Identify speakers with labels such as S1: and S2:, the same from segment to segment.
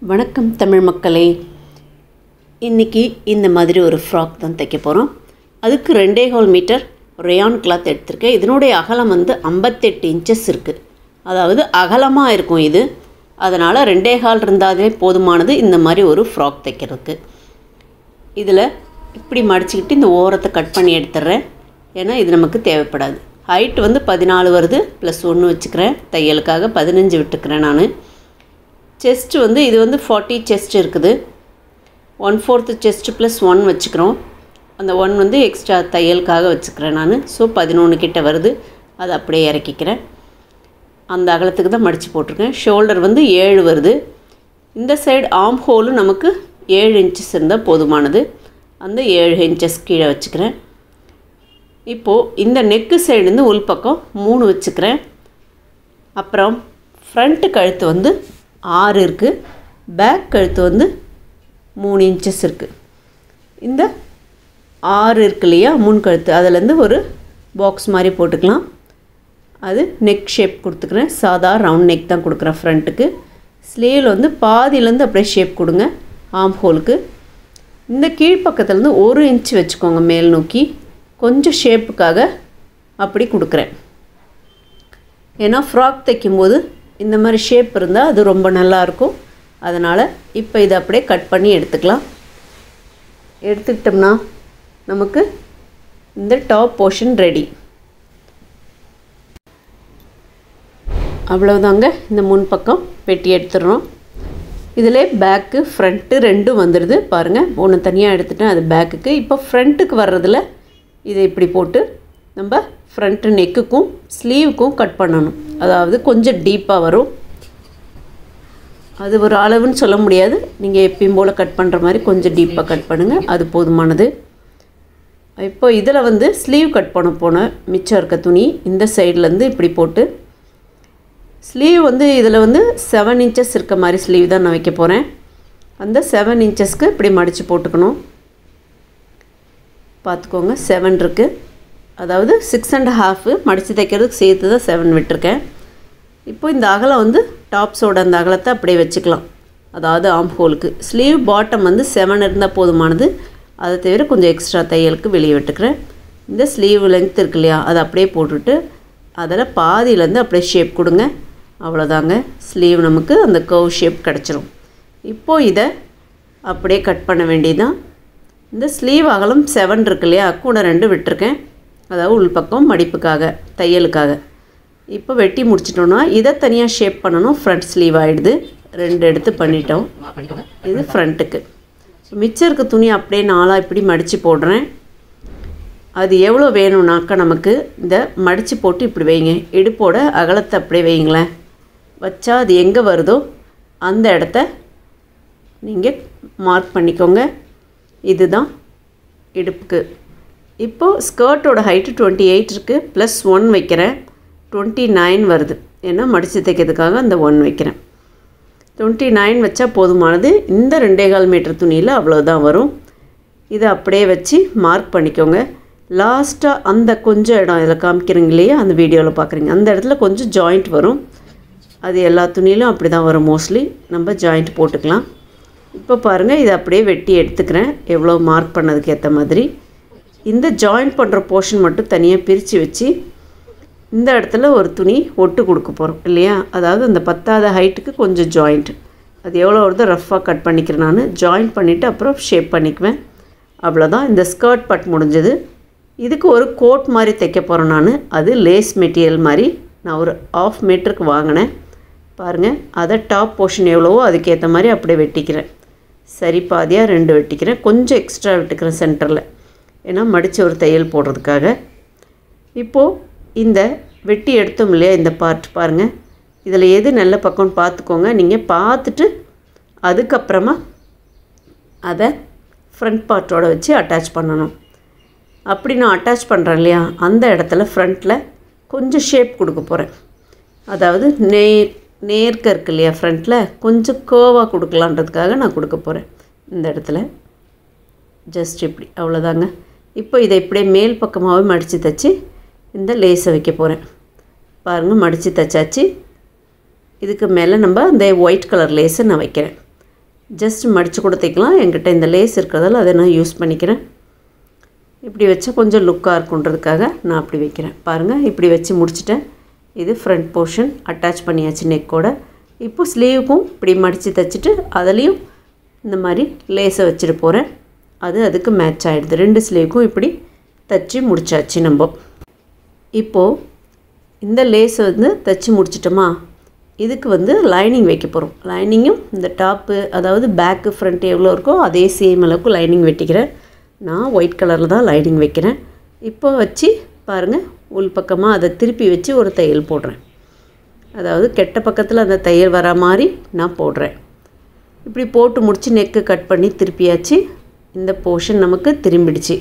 S1: வணக்கம் தமிழ் மக்களே இன்றைக்கி இந்த மாதிரி ஒரு ஃப்ராக் தான் தைக்க போகிறோம் அதுக்கு ரெண்டே கால் மீட்டர் ரேயான் கிளாத் எடுத்திருக்கேன் இதனுடைய அகலம் வந்து ஐம்பத்தெட்டு இன்ச்சஸ் இருக்குது அதாவது அகலமாக இருக்கும் இது அதனால் ரெண்டே கால் இருந்தாலே போதுமானது இந்த மாதிரி ஒரு ஃப்ராக் தைக்கிறதுக்கு இதில் இப்படி மடிச்சுக்கிட்டு இந்த ஓரத்தை கட் பண்ணி எடுத்துடுறேன் ஏன்னா இது நமக்கு தேவைப்படாது ஹைட் வந்து பதினாலு வருது ப்ளஸ் ஒன்று வச்சுக்கிறேன் தையலுக்காக பதினஞ்சு விட்டுக்கிறேன் நான் செஸ்ட் வந்து இது வந்து ஃபார்ட்டி செஸ்ட் இருக்குது one fourth chest plus one வச்சுக்கிறோம் அந்த ஒன் வந்து எக்ஸ்ட்ரா தையலுக்காக வச்சுக்கிறேன் நான் ஸோ பதினொன்று கிட்ட வருது அதை அப்படியே இறக்கிக்கிறேன் அந்த அகலத்துக்கு தான் மடித்து போட்டிருக்கேன் ஷோல்டர் வந்து ஏழு வருது இந்த சைடு ஆம் ஹோலும் நமக்கு ஏழு இன்ச்சஸ் இருந்தால் போதுமானது அந்த ஏழு இன்ச்சஸ் கீழே வச்சுக்கிறேன் இப்போது இந்த நெக்கு சைடுலேருந்து உள்பக்கம் மூணு வச்சுக்கிறேன் அப்புறம் ஃப்ரண்ட்டு கழுத்து வந்து ஆறு இருக்குது பேக் கழுத்து வந்து மூணு இன்ச்சஸ் இருக்குது இந்த ஆறு இருக்கு இல்லையா முன் கழுத்து அதுலேருந்து ஒரு பாக்ஸ் மாதிரி போட்டுக்கலாம் அது நெக் ஷேப் கொடுத்துக்கிறேன் சாதா ரவுண்ட் நெக் தான் கொடுக்குறேன் ஃப்ரண்ட்டுக்கு ஸ்லீவில் வந்து பாதியிலேருந்து அப்படியே ஷேப் கொடுங்க ஆம் ஹோலுக்கு இந்த கீழ்ப்பக்கத்துலேருந்து ஒரு இன்ச் வச்சுக்கோங்க மேல் நோக்கி கொஞ்சம் ஷேப்புக்காக அப்படி கொடுக்குறேன் ஏன்னா ஃப்ராக் தைக்கும்போது இந்த மாதிரி ஷேப் இருந்தால் அது ரொம்ப நல்லாயிருக்கும் அதனால் இப்போ இதை அப்படியே கட் பண்ணி எடுத்துக்கலாம் எடுத்துக்கிட்டோம்னா நமக்கு இந்த டாப் போர்ஷன் ரெடி அவ்வளவுதாங்க இந்த முன் பக்கம் வெட்டி எடுத்துடுறோம் இதில் பேக்கு ஃப்ரண்ட்டு ரெண்டும் வந்துடுது பாருங்கள் ஒன்று தனியாக எடுத்துட்டேன் அது பேக்குக்கு இப்போ ஃப்ரண்ட்டுக்கு வர்றதில் இதை இப்படி போட்டு நம்ம ஃப்ரண்ட்டு நெக்குக்கும் ஸ்லீவுக்கும் கட் பண்ணணும் அதாவது கொஞ்சம் டீப்பாக வரும் அது ஒரு அளவுன்னு சொல்ல முடியாது நீங்கள் எப்பயும் போல் கட் பண்ணுற மாதிரி கொஞ்சம் டீப்பாக கட் பண்ணுங்கள் அது போதுமானது இப்போ இதில் வந்து ஸ்லீவ் கட் பண்ண போன மிச்சம் இருக்க துணி இந்த சைட்லேருந்து இப்படி போட்டு ஸ்லீவ் வந்து இதில் வந்து செவன் இன்ச்சஸ் இருக்க மாதிரி ஸ்லீவ் தான் நான் வைக்க போகிறேன் அந்த செவன் இன்ச்சஸ்க்கு இப்படி மடித்து போட்டுக்கணும் பார்த்துக்கோங்க செவன் இருக்குது அதாவது சிக்ஸ் அண்ட் ஹாஃபு மடித்து தைக்கிறதுக்கு சேர்த்து தான் செவன் விட்டுருக்கேன் இப்போ இந்த அகலம் வந்து டாப்ஸோட அந்த அகலத்தை அப்படியே வச்சுக்கலாம் அதாவது ஆம் ஹோலுக்கு ஸ்லீவ் பாட்டம் வந்து செவன் இருந்தால் போதுமானது அதை தவிர கொஞ்சம் எக்ஸ்ட்ரா தையலுக்கு வெளியே விட்டுக்கிறேன் இந்த ஸ்லீவ் லென்த் இருக்கு இல்லையா அதை அப்படியே போட்டுட்டு அதில் பாதியிலேருந்து அப்படியே ஷேப் கொடுங்க அவ்வளோதாங்க ஸ்லீவ் நமக்கு அந்த கர்வ் ஷேப் கிடச்சிரும் இப்போது இதை அப்படியே கட் பண்ண வேண்டியதுதான் இந்த ஸ்லீவ் அகலம் செவன் இருக்கு இல்லையா கூட ரெண்டு விட்டுருக்கேன் அதாவது உள்பக்கம் மடிப்புக்காக தையலுக்காக இப்போ வெட்டி முடிச்சிட்டோன்னா இதை தனியாக ஷேப் பண்ணணும் ஃப்ரண்ட் ஸ்லீவ் ஆகிடுது ரெண்டு எடுத்து பண்ணிட்டோம் இது ஃப்ரண்ட்டுக்கு மிச்சம் இருக்க துணி அப்படியே நாளாக இப்படி மடித்து போடுறேன் அது எவ்வளோ வேணும்னாக்கா நமக்கு இந்த மடித்து போட்டு இப்படி வைங்க இடுப்போட அகலத்தை அப்படியே வைங்களேன் வச்சா அது எங்கே வருதோ அந்த இடத்த நீங்கள் மார்க் பண்ணிக்கோங்க இதுதான் இடுப்புக்கு இப்போது ஸ்கர்ட்டோட ஹைட்டு டுவெண்ட்டி எயிட் இருக்குது ப்ளஸ் ஒன் வைக்கிறேன் டுவெண்ட்டி நைன் வருது ஏன்னா மடித்து தைக்கிறதுக்காக அந்த ஒன் வைக்கிறேன் டுவெண்ட்டி நைன் வச்சா போதுமானது இந்த ரெண்டே கால் மீட்டர் துணியில் அவ்வளோதான் வரும் இதை அப்படியே வச்சு மார்க் பண்ணிக்கோங்க லாஸ்ட்டாக அந்த கொஞ்சம் இடம் இதில் காமிக்கிறீங்க இல்லையா அந்த வீடியோவில் பார்க்குறீங்க அந்த இடத்துல கொஞ்சம் ஜாயிண்ட் வரும் அது எல்லா துணியிலும் அப்படி தான் வரும் மோஸ்ட்லி நம்ம ஜாயிண்ட் போட்டுக்கலாம் இப்போ பாருங்கள் இதை அப்படியே வெட்டி எடுத்துக்கிறேன் எவ்வளோ மார்க் பண்ணதுக்கு ஏற்ற மாதிரி இந்த ஜாயிண்ட் பண்ணுற போர்ஷன் மட்டும் தனியாக பிரித்து வச்சு இந்த இடத்துல ஒரு துணி ஒட்டு கொடுக்க போகிறோம் இல்லையா அதாவது அந்த பத்தாத ஹைட்டுக்கு கொஞ்சம் ஜாயிண்ட் அது எவ்வளோ வருதோ ரஃப்பாக கட் பண்ணிக்கிறேன் நான் ஜாயிண்ட் பண்ணிவிட்டு அப்புறம் ஷேப் பண்ணிக்குவேன் அவ்வளோதான் இந்த ஸ்கர்ட் பட் முடிஞ்சது இதுக்கு ஒரு கோட் மாதிரி தைக்க போகிறேன் நான் அது லேஸ் மெட்டீரியல் மாதிரி நான் ஒரு ஆஃப் மீட்டருக்கு வாங்கினேன் பாருங்கள் அதை டாப் போர்ஷன் எவ்வளவோ அதுக்கேற்ற மாதிரி அப்படியே வெட்டிக்கிறேன் சரி பாதியாக ரெண்டு வெட்டிக்கிறேன் கொஞ்சம் எக்ஸ்ட்ரா விட்டுக்கிறேன் சென்டரில் ஏன்னா மடித்து ஒரு தையல் போடுறதுக்காக இப்போது இந்த வெட்டி எடுத்தோம் இல்லையா இந்த பார்ட் பாருங்கள் இதில் எது நல்ல பக்கம்னு பார்த்துக்கோங்க நீங்கள் பார்த்துட்டு அதுக்கப்புறமா அதை ஃப்ரண்ட் பார்ட்டோட வச்சு அட்டாச் பண்ணணும் அப்படி நான் அட்டாச் பண்ணுறேன் இல்லையா அந்த இடத்துல ஃப்ரண்ட்டில் கொஞ்சம் ஷேப் கொடுக்க போகிறேன் அதாவது நே நேர்க்க இருக்கு இல்லையா ஃப்ரண்ட்டில் கொஞ்சம் கோவாக கொடுக்கலான்றதுக்காக நான் கொடுக்க போகிறேன் இந்த இடத்துல ஜஸ்ட் இப்படி அவ்வளோதாங்க இப்போ இதை இப்படியே மேல் பக்கமாகவே மடித்து தைச்சி இந்த லேஸை வைக்க போகிறேன் பாருங்கள் மடித்து தைச்சாச்சு இதுக்கு மேலே நம்ம இந்த ஒயிட் கலர் லேஸை நான் வைக்கிறேன் ஜஸ்ட் மடித்து கூட தைக்கலாம் என்கிட்ட இந்த லேஸ் இருக்கிறதால அதை நான் யூஸ் பண்ணிக்கிறேன் இப்படி வச்சா கொஞ்சம் லுக்காக இருக்குன்றதுக்காக நான் அப்படி வைக்கிறேன் பாருங்கள் இப்படி வச்சு முடிச்சிட்டேன் இது ஃப்ரண்ட் போர்ஷன் அட்டாச் பண்ணியாச்சு நெக்கோட இப்போ ஸ்லீவுக்கும் இப்படி மடித்து தைச்சிட்டு அதுலேயும் இந்த மாதிரி லேஸை வச்சுட்டு போகிறேன் அது அதுக்கு மேட்ச் ஆகிடுது ரெண்டு ஸ்லீவுக்கும் இப்படி தைச்சி முடிச்சாச்சு நம்ம இப்போது இந்த லேஸை வந்து தைச்சி முடிச்சிட்டோமா இதுக்கு வந்து லைனிங் வைக்க போகிறோம் லைனிங்கும் இந்த டாப்பு அதாவது பேக்கு ஃப்ரண்ட் எவ்வளோ இருக்கோ அதே சேம் அளவுக்கு லைனிங் வெட்டிக்கிறேன் நான் ஒயிட் கலரில் தான் லைனிங் வைக்கிறேன் இப்போ வச்சு பாருங்கள் உள் பக்கமாக அதை திருப்பி வச்சு ஒரு தையல் போடுறேன் அதாவது கெட்ட பக்கத்தில் அந்த தையல் வர மாதிரி நான் போடுறேன் இப்படி போட்டு முடித்து நெக்கு கட் பண்ணி திருப்பியாச்சு இந்த போர்ஷன் நமக்கு திரும்பிடுச்சு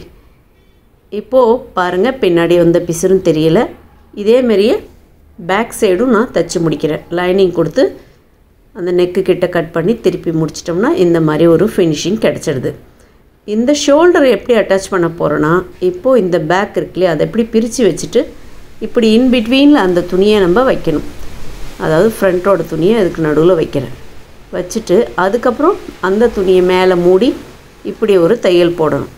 S1: இப்போது பாருங்கள் பின்னாடி வந்த பிசுறும் தெரியல இதேமாரியே பேக் சைடும் நான் தைச்சி முடிக்கிறேன் லைனிங் கொடுத்து அந்த நெக்கு கிட்ட கட் பண்ணி திருப்பி முடிச்சிட்டோம்னா இந்த மாதிரி ஒரு ஃபினிஷிங் கிடச்சிடுது இந்த ஷோல்டரை எப்படி அட்டாச் பண்ண போகிறோன்னா இப்போது இந்த பேக் இருக்குல்லையே அதை எப்படி பிரித்து வச்சுட்டு இப்படி இன் பிட்வீனில் அந்த துணியை நம்ம வைக்கணும் அதாவது ஃப்ரண்ட்டோட துணியை அதுக்கு நடுவில் வைக்கிறேன் வச்சுட்டு அதுக்கப்புறம் அந்த துணியை மேலே மூடி இப்படி ஒரு தையல் போடணும்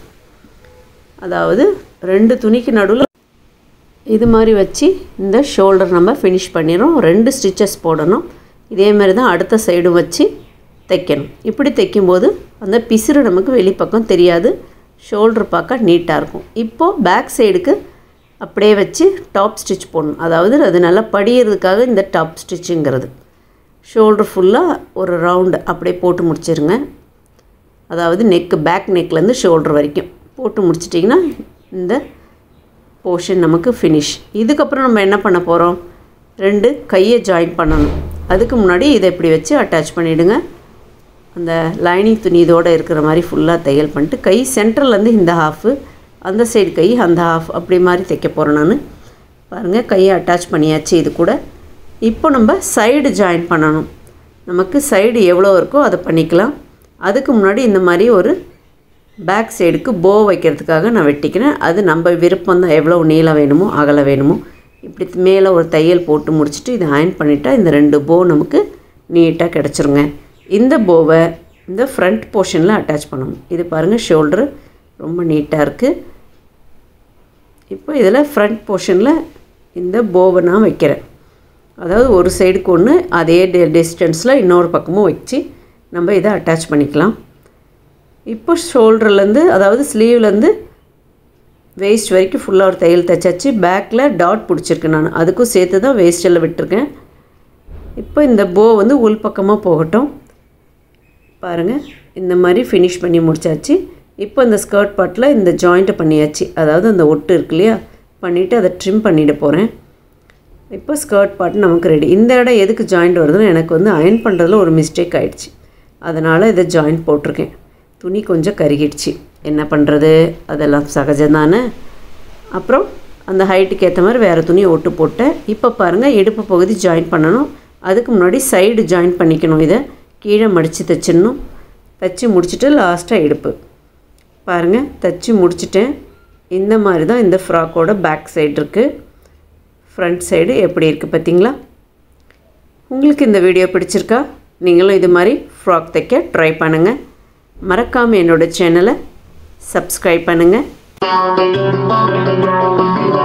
S1: அதாவது ரெண்டு துணிக்கு நடுவில் இது மாதிரி வச்சு இந்த ஷோல்டர் நம்ம ஃபினிஷ் பண்ணிடுறோம் ரெண்டு ஸ்டிச்சஸ் போடணும் இதே மாதிரி தான் அடுத்த சைடும் வச்சு தைக்கணும் இப்படி தைக்கும்போது அந்த பிசுறு நமக்கு வெளிப்பக்கம் தெரியாது ஷோல்டர் பார்க்க நீட்டாக இருக்கும் இப்போது பேக் சைடுக்கு அப்படியே வச்சு டாப் ஸ்டிச் போடணும் அதாவது அது நல்லா படியறதுக்காக இந்த டாப் ஸ்டிச்சுங்கிறது ஷோல்டர் ஃபுல்லாக ஒரு ரவுண்டு அப்படியே போட்டு முடிச்சிருங்க அதாவது நெக்கு பேக் நெக்லேருந்து ஷோல்டர் வரைக்கும் போட்டு முடிச்சிட்டிங்கன்னா இந்த போர்ஷன் நமக்கு ஃபினிஷ் இதுக்கப்புறம் நம்ம என்ன பண்ண போகிறோம் ரெண்டு கையை ஜாயின் பண்ணணும் அதுக்கு முன்னாடி இதை இப்படி வச்சு அட்டாச் பண்ணிவிடுங்க அந்த லைனிங் துணி இதோடு இருக்கிற மாதிரி ஃபுல்லாக தையல் பண்ணிட்டு கை சென்டர்லேருந்து இந்த ஹாஃபு அந்த சைடு கை அந்த ஹாஃப் அப்படி மாதிரி தைக்க போகிறேன் நான் பாருங்கள் கையை அட்டாச் பண்ணியாச்சு இது கூட இப்போ நம்ம சைடு ஜாயின் பண்ணணும் நமக்கு சைடு எவ்வளோ இருக்கோ அதை பண்ணிக்கலாம் அதுக்கு முன்னாடி இந்த மாதிரி ஒரு பேக் சைடுக்கு போ வைக்கிறதுக்காக நான் வெட்டிக்கிறேன் அது நம்ம விருப்பம் தான் எவ்வளோ நீளம் வேணுமோ அகலம் வேணுமோ இப்படி மேலே ஒரு தையல் போட்டு முடிச்சுட்டு இதை அயன் பண்ணிட்டா இந்த ரெண்டு போ நமக்கு நீட்டாக கிடச்சிருங்க இந்த போவை இந்த ஃப்ரண்ட் போர்ஷனில் அட்டாச் பண்ணணும் இது பாருங்கள் ஷோல்ட்ரு ரொம்ப நீட்டாக இருக்குது இப்போ இதில் ஃப்ரண்ட் போர்ஷனில் இந்த போவை நான் வைக்கிறேன் அதாவது ஒரு சைடுக்கு ஒன்று அதே டிஸ்டன்ஸில் இன்னொரு பக்கமும் வச்சு நம்ம இதை அட்டாச் பண்ணிக்கலாம் இப்போ ஷோல்டர்லேருந்து அதாவது ஸ்லீவ்லேருந்து வேஸ்ட் வரைக்கும் ஃபுல்லாக ஒரு தையல் தைச்சாச்சு பேக்கில் டாட் பிடிச்சிருக்கு நான் அதுக்கும் சேர்த்து தான் வேஸ்ட்டில் விட்டுருக்கேன் இப்போ இந்த போ வந்து உள் பக்கமாக போகட்டும் பாருங்கள் இந்த மாதிரி ஃபினிஷ் பண்ணி முடிச்சாச்சு இப்போ இந்த ஸ்கர்ட் பார்ட்டில் இந்த ஜாயிண்ட்டை பண்ணியாச்சு அதாவது அந்த ஒட்டு இருக்கு இல்லையா பண்ணிவிட்டு அதை ட்ரிம் பண்ணிட போகிறேன் இப்போ ஸ்கர்ட் பார்ட் நமக்கு ரெடி இந்த இடம் எதுக்கு ஜாயிண்ட் வருதுன்னு எனக்கு வந்து அயன் பண்ணுறதுல ஒரு மிஸ்டேக் ஆயிடுச்சு அதனால் இதை ஜாயிண்ட் போட்டிருக்கேன் துணி கொஞ்சம் கருகிடுச்சு என்ன பண்ணுறது அதெல்லாம் சகஜம்தானே அப்புறம் அந்த ஹைட்டுக்கு ஏற்ற மாதிரி வேறு துணியை ஒட்டு போட்டேன் இப்போ பாருங்கள் இடுப்பு பகுதி ஜாயின் பண்ணணும் அதுக்கு முன்னாடி சைடு ஜாயின் பண்ணிக்கணும் இதை கீழே மடித்து தைச்சிடணும் தைச்சி முடிச்சுட்டு லாஸ்ட்டாக இடுப்பு பாருங்கள் தைச்சி முடிச்சிட்டேன் இந்த மாதிரி தான் இந்த ஃப்ராக்கோட பேக் சைடு இருக்குது ஃப்ரண்ட் சைடு எப்படி இருக்குது பார்த்தீங்களா உங்களுக்கு இந்த வீடியோ பிடிச்சிருக்கா நீங்களும் இது மாதிரி ஃப்ராக் தைக்க ட்ரை பண்ணுங்கள் மறக்காமல் என்னோடய சேனலை சப்ஸ்கிரைப் பண்ணுங்கள்